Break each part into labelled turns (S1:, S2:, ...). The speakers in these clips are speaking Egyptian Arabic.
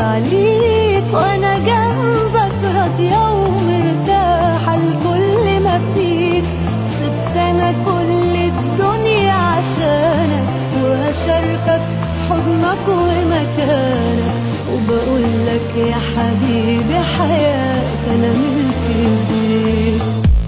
S1: ارجع ليك وانا جنبك راضية ومرتاحة لكل ما فيك سبت انا كل الدنيا عشانك وهشاركك حضنك ومكانك وبقول لك يا حبيبي حياتي انا ملكي ليك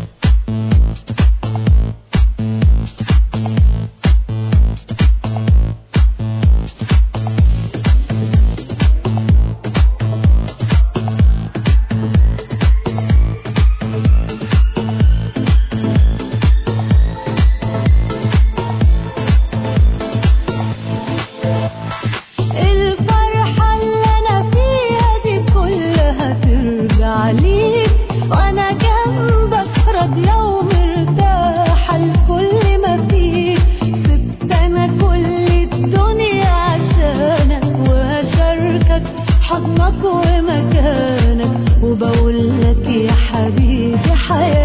S1: الفرحة اللي أنا فيها دي كلها ترجع ليك وأنا جنبك راضية ومرتاحة لكل ما فيك سبت أنا كل الدنيا عشانك وهشاركك حضنك ومكانك وبقول لك يا حبيبي حياتي